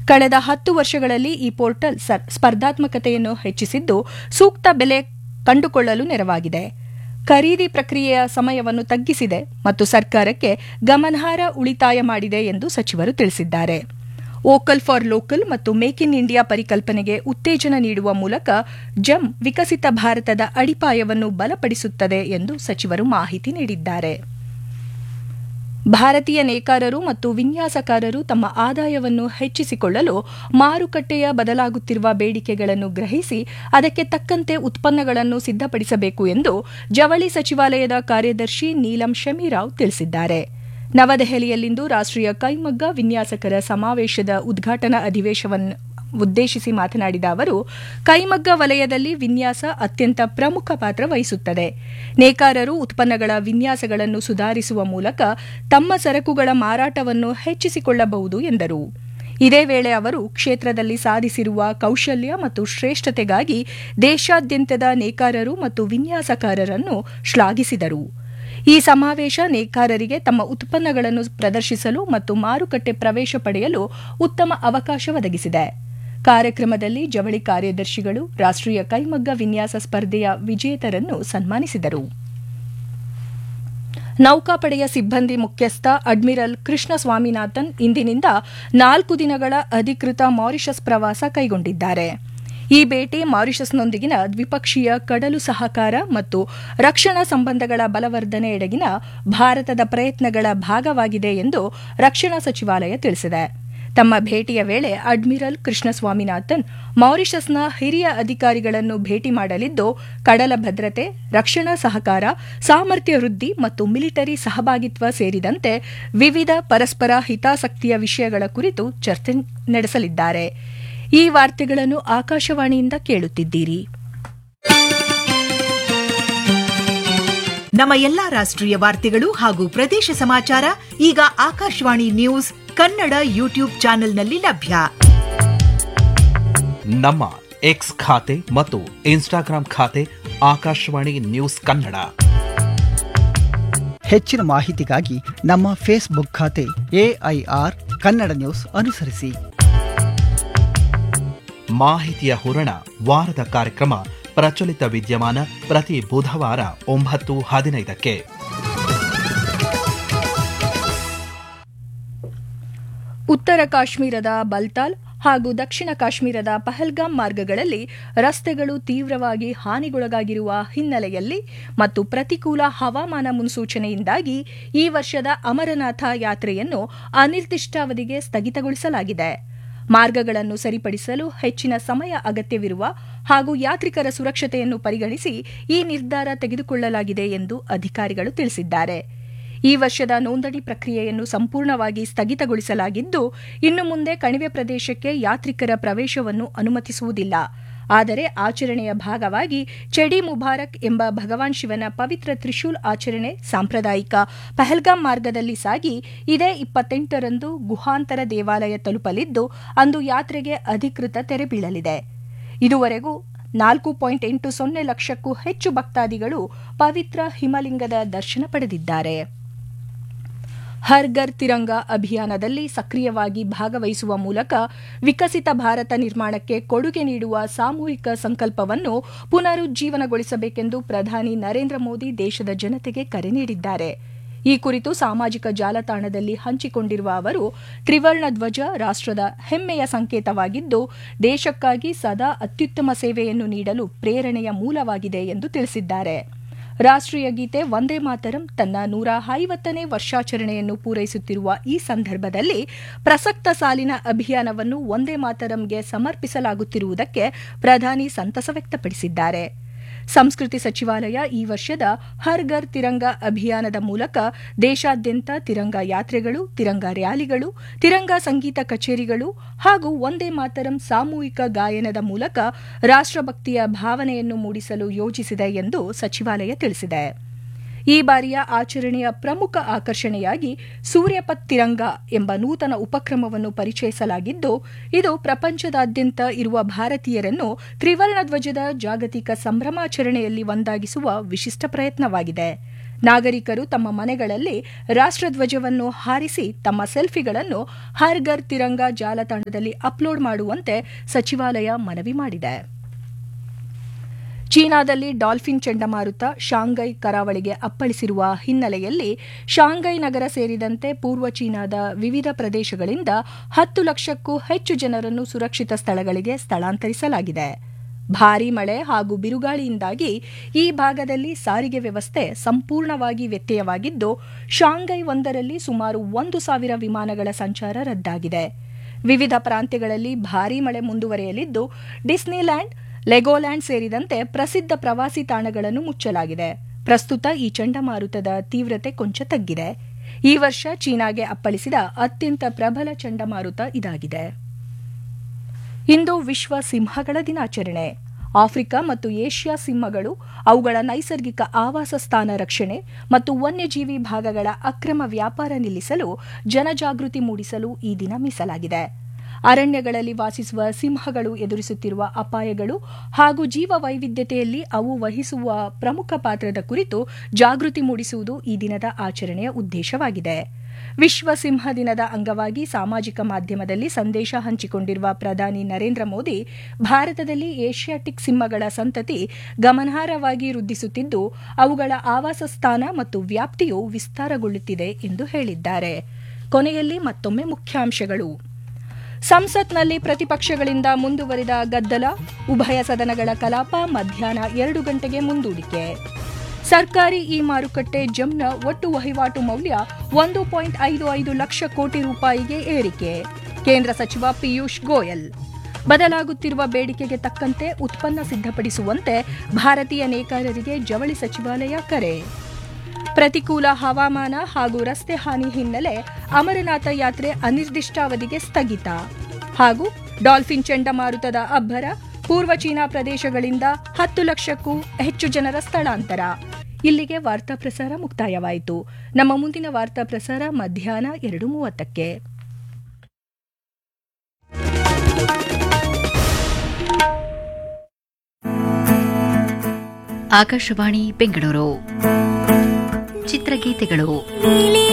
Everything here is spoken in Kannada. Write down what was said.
ಕಳೆದ ಹತ್ತು ವರ್ಷಗಳಲ್ಲಿ ಈ ಪೋರ್ಟಲ್ ಸ್ಪರ್ಧಾತ್ಮಕತೆಯನ್ನು ಹೆಚ್ಚಿಸಿದ್ದು ಸೂಕ್ತ ಬೆಲೆ ಕಂಡುಕೊಳ್ಳಲು ನೆರವಾಗಿದೆ ಖರೀದಿ ಪ್ರಕ್ರಿಯೆಯ ಸಮಯವನ್ನು ತಗ್ಗಿಸಿದೆ ಮತ್ತು ಸರ್ಕಾರಕ್ಕೆ ಗಮನಾರ್ಹ ಉಳಿತಾಯ ಮಾಡಿದೆ ಎಂದು ಸಚಿವರು ತಿಳಿಸಿದ್ದಾರೆ ವೋಕಲ್ ಫಾರ್ ಲೋಕಲ್ ಮತ್ತು ಮೇಕ್ ಇನ್ ಇಂಡಿಯಾ ಪರಿಕಲ್ಪನೆಗೆ ಉತ್ತೇಜನ ನೀಡುವ ಮೂಲಕ ಜಮ್ ವಿಕಸಿತ ಭಾರತದ ಅಡಿಪಾಯವನ್ನು ಬಲಪಡಿಸುತ್ತದೆ ಎಂದು ಸಚಿವರು ಮಾಹಿತಿ ನೀಡಿದ್ದಾರೆ ಭಾರತೀಯ ನೇಕಾರರು ಮತ್ತು ವಿನ್ಯಾಸಕಾರರು ತಮ್ಮ ಆದಾಯವನ್ನು ಹೆಚ್ಚಿಸಿಕೊಳ್ಳಲು ಮಾರುಕಟ್ಟೆಯ ಬದಲಾಗುತ್ತಿರುವ ಬೇಡಿಕೆಗಳನ್ನು ಗ್ರಹಿಸಿ ಅದಕ್ಕೆ ತಕ್ಕಂತೆ ಉತ್ಪನ್ನಗಳನ್ನು ಸಿದ್ಧಪಡಿಸಬೇಕು ಎಂದು ಜವಳಿ ಸಚಿವಾಲಯದ ಕಾರ್ಯದರ್ಶಿ ನೀಲಂ ಶಮೀರಾವ್ ತಿಳಿಸಿದ್ದಾರೆ ನವದೆಹಲಿಯಲ್ಲಿಂದು ರಾಷ್ಟೀಯ ಕೈಮಗ್ಗ ವಿನ್ಯಾಸಕರ ಸಮಾವೇಶದ ಉದ್ಘಾಟನಾ ಅಧಿವೇಶನವನ್ನು ಉದ್ದೇಶಿಸಿ ಮಾತನಾಡಿದ ಅವರು ಕೈಮಗ್ಗ ವಲಯದಲ್ಲಿ ವಿನ್ಯಾಸ ಅತ್ಯಂತ ಪ್ರಮುಖ ಪಾತ್ರ ವಹಿಸುತ್ತದೆ ನೇಕಾರರು ಉತ್ಪನ್ನಗಳ ವಿನ್ಯಾಸಗಳನ್ನು ಸುಧಾರಿಸುವ ಮೂಲಕ ತಮ್ಮ ಸರಕುಗಳ ಮಾರಾಟವನ್ನು ಹೆಚ್ಚಿಸಿಕೊಳ್ಳಬಹುದು ಎಂದರು ಇದೇ ವೇಳೆ ಅವರು ಕ್ಷೇತ್ರದಲ್ಲಿ ಸಾಧಿಸಿರುವ ಕೌಶಲ್ಯ ಮತ್ತು ಶ್ರೇಷ್ಠತೆಗಾಗಿ ದೇಶಾದ್ಯಂತದ ನೇಕಾರರು ಮತ್ತು ವಿನ್ಯಾಸಕಾರರನ್ನು ಶ್ಲಾಘಿಸಿದರು ಈ ಸಮಾವೇಶ ನೇಕಾರರಿಗೆ ತಮ್ಮ ಉತ್ಪನ್ನಗಳನ್ನು ಪ್ರದರ್ಶಿಸಲು ಮತ್ತು ಮಾರುಕಟ್ಟೆ ಪ್ರವೇಶ ಪಡೆಯಲು ಉತ್ತಮ ಅವಕಾಶ ಒದಗಿಸಿದೆ ಕಾರ್ಯಕ್ರಮದಲ್ಲಿ ಜವಳಿ ಕಾರ್ಯದರ್ಶಿಗಳು ರಾಷ್ಟೀಯ ಕೈಮಗ್ಗ ವಿನ್ಯಾಸ ಸ್ಪರ್ಧೆಯ ವಿಜೇತರನ್ನು ಸನ್ಮಾನಿಸಿದರು ನೌಕಾಪಡೆಯ ಸಿಬ್ಬಂದಿ ಮುಖ್ಯಸ್ಥ ಅಡ್ಮಿರಲ್ ಕೃಷ್ಣ ಸ್ವಾಮಿನಾಥನ್ ಇಂದಿನಿಂದ ನಾಲ್ಕು ದಿನಗಳ ಅಧಿಕೃತ ಮಾರಿಷಸ್ ಪ್ರವಾಸ ಕೈಗೊಂಡಿದ್ದಾರೆ ಈ ಭೇಟಿ ಮಾರಿಷಸ್ನೊಂದಿಗಿನ ದ್ವಿಪಕ್ಷೀಯ ಕಡಲು ಸಹಕಾರ ಮತ್ತು ರಕ್ಷಣಾ ಸಂಬಂಧಗಳ ಬಲವರ್ಧನೆಯೆಡೆಗಿನ ಭಾರತದ ಪ್ರಯತ್ನಗಳ ಭಾಗವಾಗಿದೆ ಎಂದು ರಕ್ಷಣಾ ಸಚಿವಾಲಯ ತಿಳಿಸಿದೆ ತಮ್ಮ ಭೇಟಿಯ ವೇಳೆ ಅಡ್ಮಿರಲ್ ಕೃಷ್ಣ ಸ್ವಾಮಿನಾಥನ್ ಮಾರಿಷಸ್ನ ಹಿರಿಯ ಅಧಿಕಾರಿಗಳನ್ನು ಭೇಟಿ ಮಾಡಲಿದ್ದು ಕಡಲ ಭದ್ರತೆ ರಕ್ಷಣಾ ಸಹಕಾರ ಸಾಮರ್ಥ್ಯ ವೃದ್ಧಿ ಮತ್ತು ಮಿಲಿಟರಿ ಸಹಭಾಗಿತ್ವ ಸೇರಿದಂತೆ ವಿವಿಧ ಪರಸ್ಪರ ಹಿತಾಸಕ್ತಿಯ ವಿಷಯಗಳ ಕುರಿತು ಚರ್ಚೆ ನಡೆಸಲಿದ್ದಾರೆ ಈ ವಾರ್ತೆಗಳನ್ನು ಆಕಾಶವಾಣಿಯಿಂದ ಕೇಳುತ್ತಿದ್ದೀರಿ ನಮ್ಮ ಎಲ್ಲಾ ರಾಷ್ಟ್ರೀಯ ವಾರ್ತೆಗಳು ಹಾಗೂ ಪ್ರದೇಶ ಸಮಾಚಾರ ಈಗ ಆಕಾಶವಾಣಿ ನ್ಯೂಸ್ ಕನ್ನಡ ಯೂಟ್ಯೂಬ್ ಚಾನೆಲ್ನಲ್ಲಿ ಲಭ್ಯ ನಮ್ಮ ಎಕ್ಸ್ ಖಾತೆ ಮತ್ತು ಇನ್ಸ್ಟಾಗ್ರಾಂ ಖಾತೆ ಆಕಾಶವಾಣಿ ನ್ಯೂಸ್ ಕನ್ನಡ ಹೆಚ್ಚಿನ ಮಾಹಿತಿಗಾಗಿ ನಮ್ಮ ಫೇಸ್ಬುಕ್ ಖಾತೆ ಎಐಆರ್ ಕನ್ನಡ ನ್ಯೂಸ್ ಅನುಸರಿಸಿ ಮಾಹಿತಿಯ ಹೂರಣ ವಾರದ ಕಾರ್ಯಕ್ರಮ ಪ್ರಚಲಿತ ವಿದ್ಯಮಾನ ಪ್ರತಿ ಬುಧವಾರ ಒಂಬತ್ತು ಹದಿನೈದಕ್ಕೆ ಉತ್ತರ ಕಾಶ್ಮೀರದ ಬಲ್ತಾಲ್ ಹಾಗೂ ದಕ್ಷಿಣ ಕಾಶ್ಮೀರದ ಪಹಲ್ಗಾಮ್ ಮಾರ್ಗಗಳಲ್ಲಿ ರಸ್ತೆಗಳು ತೀವ್ರವಾಗಿ ಹಾನಿಗೊಳಗಾಗಿರುವ ಹಿನ್ನೆಲೆಯಲ್ಲಿ ಮತ್ತು ಪ್ರತಿಕೂಲ ಹವಾಮಾನ ಮುನ್ಸೂಚನೆಯಿಂದಾಗಿ ಈ ವರ್ಷದ ಅಮರನಾಥ ಯಾತ್ರೆಯನ್ನು ಅನಿರ್ದಿಷ್ಟಾವಧಿಗೆ ಸ್ಥಗಿತಗೊಳಿಸಲಾಗಿದೆ ಮಾರ್ಗಗಳನ್ನು ಸರಿಪಡಿಸಲು ಹೆಚ್ಚಿನ ಸಮಯ ಅಗತ್ಯವಿರುವ ಹಾಗೂ ಯಾತ್ರಿಕರ ಸುರಕ್ಷತೆಯನ್ನು ಪರಿಗಣಿಸಿ ಈ ನಿರ್ಧಾರ ತೆಗೆದುಕೊಳ್ಳಲಾಗಿದೆ ಎಂದು ಅಧಿಕಾರಿಗಳು ತಿಳಿಸಿದ್ದಾರೆ ಈ ವರ್ಷದ ನೋಂದಣಿ ಪ್ರಕ್ರಿಯೆಯನ್ನು ಸಂಪೂರ್ಣವಾಗಿ ಸ್ಥಗಿತಗೊಳಿಸಲಾಗಿದ್ದು ಇನ್ನು ಮುಂದೆ ಕಣಿವೆ ಪ್ರದೇಶಕ್ಕೆ ಯಾತ್ರಿಕರ ಪ್ರವೇಶವನ್ನು ಅನುಮತಿಸುವುದಿಲ್ಲ ಆದರೆ ಆಚರಣೆಯ ಭಾಗವಾಗಿ ಚೆಡಿ ಮುಬಾರಕ್ ಎಂಬ ಭಗವಾನ್ ಶಿವನ ಪವಿತ್ರ ತ್ರಿಶೂಲ್ ಆಚರಣೆ ಸಾಂಪ್ರದಾಯಿಕ ಪಹಲ್ಗಾಮ್ ಮಾರ್ಗದಲ್ಲಿ ಸಾಗಿ ಇದೇ ಇಪ್ಪತ್ತೆಂಟರಂದು ಗುಹಾಂತರ ದೇವಾಲಯ ತಲುಪಲಿದ್ದು ಅಂದು ಯಾತ್ರೆಗೆ ಅಧಿಕೃತ ತೆರೆ ಬೀಳಲಿದೆ ಇದುವರೆಗೂ ನಾಲ್ಕು ಪಾಯಿಂಟ್ ಎಂಟು ಸೊನ್ನೆ ಲಕ್ಷಕ್ಕೂ ಹೆಚ್ಚು ಭಕ್ತಾದಿಗಳು ಪವಿತ್ರ ಹಿಮಲಿಂಗದ ದರ್ಶನ ಪಡೆದಿದ್ದಾರೆ ಹರ್ ಘರ್ ತಿರಂಗ ಅಭಿಯಾನದಲ್ಲಿ ಸಕ್ರಿಯವಾಗಿ ಭಾಗವಹಿಸುವ ಮೂಲಕ ವಿಕಸಿತ ಭಾರತ ನಿರ್ಮಾಣಕ್ಕೆ ಕೊಡುಗೆ ನೀಡುವ ಸಾಮೂಹಿಕ ಸಂಕಲ್ಪವನ್ನು ಪುನರುಜ್ಜೀವನಗೊಳಿಸಬೇಕೆಂದು ಪ್ರಧಾನಿ ನರೇಂದ್ರ ಮೋದಿ ದೇಶದ ಜನತೆಗೆ ಕರೆ ನೀಡಿದ್ದಾರೆ ಈ ಕುರಿತು ಸಾಮಾಜಿಕ ಜಾಲತಾಣದಲ್ಲಿ ಹಂಚಿಕೊಂಡಿರುವ ಅವರು ತ್ರಿವರ್ಣ ಧ್ವಜ ರಾಷ್ಟದ ಹೆಮ್ಮೆಯ ಸಂಕೇತವಾಗಿದ್ದು ದೇಶಕ್ಕಾಗಿ ಸದಾ ಅತ್ಯುತ್ತಮ ಸೇವೆಯನ್ನು ನೀಡಲು ಪ್ರೇರಣೆಯ ಮೂಲವಾಗಿದೆ ಎಂದು ತಿಳಿಸಿದ್ದಾರೆ ರಾಷ್ಟೀಯ ಗೀತೆ ವಂದೇ ಮಾತರಂ ತನ್ನ ನೂರ ಐವತ್ತನೇ ವರ್ಷಾಚರಣೆಯನ್ನು ಪೂರೈಸುತ್ತಿರುವ ಈ ಸಂದರ್ಭದಲ್ಲಿ ಪ್ರಸಕ್ತ ಸಾಲಿನ ಅಭಿಯಾನವನ್ನು ವಂದೇ ಮಾತರಂಗೆ ಸಮರ್ಪಿಸಲಾಗುತ್ತಿರುವುದಕ್ಕೆ ಪ್ರಧಾನಿ ಸಂತಸ ವ್ಯಕ್ತಪಡಿಸಿದ್ದಾರೆ ಸಂಸ್ಕೃತಿ ಸಚಿವಾಲಯ ಈ ವರ್ಷದ ಹರ್ ಘರ್ ತಿರಂಗ ಅಭಿಯಾನದ ಮೂಲಕ ದೇಶಾದ್ಯಂತ ತಿರಂಗ ಯಾತ್ರೆಗಳು ತಿರಂಗ ರ್ಯಾಲಿಗಳು ತಿರಂಗ ಸಂಗೀತ ಕಚೇರಿಗಳು ಹಾಗೂ ವಂದೇ ಮಾತರಂ ಸಾಮೂಹಿಕ ಗಾಯನದ ಮೂಲಕ ರಾಷ್ಟಭಕ್ತಿಯ ಭಾವನೆಯನ್ನು ಮೂಡಿಸಲು ಯೋಜಿಸಿದೆ ಎಂದು ಸಚಿವಾಲಯ ತಿಳಿಸಿದೆ ಈ ಬಾರಿಯ ಆಚರಣೆಯ ಪ್ರಮುಖ ಆಕರ್ಷಣೆಯಾಗಿ ಸೂರ್ಯಪತ್ ತಿರಂಗ ಎಂಬ ನೂತನ ಉಪಕ್ರಮವನ್ನು ಪರಿಚಯಿಸಲಾಗಿದ್ದು ಇದು ಪ್ರಪಂಚದಾದ್ಯಂತ ಇರುವ ಭಾರತೀಯರನ್ನು ತ್ರಿವರ್ಣ ಧ್ವಜದ ಜಾಗತಿಕ ಸಂಭ್ರಮಾಚರಣೆಯಲ್ಲಿ ಒಂದಾಗಿಸುವ ವಿಶಿಷ್ಟ ಪ್ರಯತ್ನವಾಗಿದೆ ನಾಗರಿಕರು ತಮ್ಮ ಮನೆಗಳಲ್ಲಿ ರಾಷ್ಟ್ರಧ್ವಜವನ್ನು ಹಾರಿಸಿ ತಮ್ಮ ಸೆಲ್ಫಿಗಳನ್ನು ಹರ್ ಘರ್ ತಿರಂಗ ಜಾಲತಾಣದಲ್ಲಿ ಅಪ್ಲೋಡ್ ಮಾಡುವಂತೆ ಸಚಿವಾಲಯ ಮನವಿ ಮಾಡಿದೆ ಚೀನಾದಲ್ಲಿ ಡಾಲ್ಫಿನ್ ಚಂಡಮಾರುತ ಶಾಂಘೈ ಕರಾವಳಿಗೆ ಅಪ್ಪಳಿಸಿರುವ ಹಿನ್ನೆಲೆಯಲ್ಲಿ ಶಾಂಘೈ ನಗರ ಸೇರಿದಂತೆ ಪೂರ್ವ ಚೀನಾದ ವಿವಿಧ ಪ್ರದೇಶಗಳಿಂದ ಹತ್ತು ಲಕ್ಷಕ್ಕೂ ಹೆಚ್ಚು ಜನರನ್ನು ಸುರಕ್ಷಿತ ಸ್ಥಳಗಳಿಗೆ ಸ್ಥಳಾಂತರಿಸಲಾಗಿದೆ ಭಾರೀ ಮಳೆ ಹಾಗೂ ಬಿರುಗಾಳಿಯಿಂದಾಗಿ ಈ ಭಾಗದಲ್ಲಿ ಸಾರಿಗೆ ವ್ಯವಸ್ಥೆ ಸಂಪೂರ್ಣವಾಗಿ ವ್ಯತ್ಯಯವಾಗಿದ್ದು ಶಾಂಘೈ ಒಂದರಲ್ಲಿ ಸುಮಾರು ಒಂದು ಸಾವಿರ ವಿಮಾನಗಳ ಸಂಚಾರ ರದ್ದಾಗಿದೆ ವಿವಿಧ ಪ್ರಾಂತ್ಯಗಳಲ್ಲಿ ಭಾರೀ ಮಳೆ ಮುಂದುವರೆಯಲಿದ್ದು ಡಿಸ್ನಿಲ್ಯಾಂಡ್ ಲೆಗೋಲ್ಯಾಂಡ್ ಸೇರಿದಂತೆ ಪ್ರಸಿದ್ಧ ಪ್ರವಾಸಿ ತಾಣಗಳನ್ನು ಮುಚ್ಚಲಾಗಿದೆ ಪ್ರಸ್ತುತ ಈ ಚಂಡಮಾರುತದ ತೀವ್ರತೆ ಕೊಂಚ ತಗ್ಗಿದೆ ಈ ವರ್ಷ ಚೀನಾಗೆ ಅಪ್ಪಳಿಸಿದ ಅತ್ಯಂತ ಪ್ರಬಲ ಚಂಡಮಾರುತ ಇದಾಗಿದೆ ಇಂದು ವಿಶ್ವ ಸಿಂಹಗಳ ದಿನಾಚರಣೆ ಆಫ್ರಿಕಾ ಮತ್ತು ಏಷ್ಯಾ ಸಿಂಹಗಳು ಅವುಗಳ ನೈಸರ್ಗಿಕ ಆವಾಸ ಸ್ಥಾನ ರಕ್ಷಣೆ ಮತ್ತು ವನ್ಯಜೀವಿ ಭಾಗಗಳ ಅಕ್ರಮ ವ್ಯಾಪಾರ ನಿಲ್ಲಿಸಲು ಜನಜಾಗೃತಿ ಮೂಡಿಸಲು ಈ ದಿನ ಮೀಸಲಾಗಿದೆ ಅರಣ್ಯಗಳಲ್ಲಿ ವಾಸಿಸುವ ಸಿಂಹಗಳು ಎದುರಿಸುತ್ತಿರುವ ಅಪಾಯಗಳು ಹಾಗೂ ಜೀವ ವೈವಿಧ್ಯತೆಯಲ್ಲಿ ಅವು ವಹಿಸುವ ಪ್ರಮುಖ ಪಾತ್ರದ ಕುರಿತು ಜಾಗೃತಿ ಮೂಡಿಸುವುದು ಈ ದಿನದ ಆಚರಣೆಯ ಉದ್ದೇಶವಾಗಿದೆ ವಿಶ್ವ ಸಿಂಹ ದಿನದ ಅಂಗವಾಗಿ ಸಾಮಾಜಿಕ ಮಾಧ್ಯಮದಲ್ಲಿ ಸಂದೇಶ ಹಂಚಿಕೊಂಡಿರುವ ಪ್ರಧಾನಿ ನರೇಂದ್ರ ಮೋದಿ ಭಾರತದಲ್ಲಿ ಏಷ್ಯಾಟಿಕ್ ಸಿಂಹಗಳ ಸಂತತಿ ಗಮನಾರ್ಹವಾಗಿ ವೃದ್ಧಿಸುತ್ತಿದ್ದು ಅವುಗಳ ಆವಾಸ ಸ್ಥಾನ ಮತ್ತು ವ್ಯಾಪ್ತಿಯು ವಿಸ್ತಾರಗೊಳ್ಳುತ್ತಿದೆ ಎಂದು ಹೇಳಿದ್ದಾರೆ ಕೊನೆಯಲ್ಲಿ ಮತ್ತೊಮ್ಮೆ ಮುಖ್ಯಾಂಶಗಳು ಸಂಸತ್ನಲ್ಲಿ ಪ್ರತಿಪಕ್ಷಗಳಿಂದ ಮುಂದುವರಿದ ಗದ್ದಲ ಉಭಯ ಸದನಗಳ ಕಲಾಪ ಮಧ್ಯಾಹ್ನ ಎರಡು ಗಂಟೆಗೆ ಮುಂದೂಡಿಕೆ ಸರ್ಕಾರಿ ಇ ಮಾರುಕಟ್ಟೆ ಜಮ್ನ ಒಟ್ಟು ವಹಿವಾಟು ಮೌಲ್ಯ ಒಂದು ಪಾಯಿಂಟ್ ಐದು ಐದು ಲಕ್ಷ ಕೋಟಿ ರೂಪಾಯಿಗೆ ಏರಿಕೆ ಕೇಂದ್ರ ಸಚಿವ ಪಿಯೂಷ್ ಗೋಯಲ್ ಬದಲಾಗುತ್ತಿರುವ ಬೇಡಿಕೆಗೆ ತಕ್ಕಂತೆ ಉತ್ಪನ್ನ ಸಿದ್ಧಪಡಿಸುವಂತೆ ಭಾರತೀಯ ನೇಕಾರರಿಗೆ ಜವಳಿ ಸಚಿವಾಲಯ ಕರೆ ಪ್ರತಿಕೂಲ ಹವಾಮಾನ ಹಾಗೂ ರಸ್ತೆ ಹಾನಿ ಹಿನ್ನೆಲೆ ಅಮರನಾಥ ಯಾತ್ರೆ ಅನಿರ್ದಿಷ್ಟಾವಧಿಗೆ ಸ್ಥಗಿತ ಹಾಗೂ ಡಾಲ್ಫಿನ್ ಚಂಡಮಾರುತದ ಅಬ್ಬರ ಪೂರ್ವ ಚೀನಾ ಪ್ರದೇಶಗಳಿಂದ ಹತ್ತು ಲಕ್ಷಕ್ಕೂ ಹೆಚ್ಚು ಜನರ ಸ್ಥಳಾಂತರ ಇಲ್ಲಿಗೆ ವಾರ್ತಾ ಪ್ರಸಾರ ಮುಕ್ತಾಯವಾಯಿತು ನಮ್ಮ ಮುಂದಿನ ವಾರ್ತಾ ಪ್ರಸಾರ ಮಧ್ಯಾಹ್ನ ಎರಡು ಮೂವತ್ತಕ್ಕೆ ಆಕಾಶವಾಣಿ ಬೆಂಗಳೂರು ಚಿತ್ರಗೀತೆಗಳು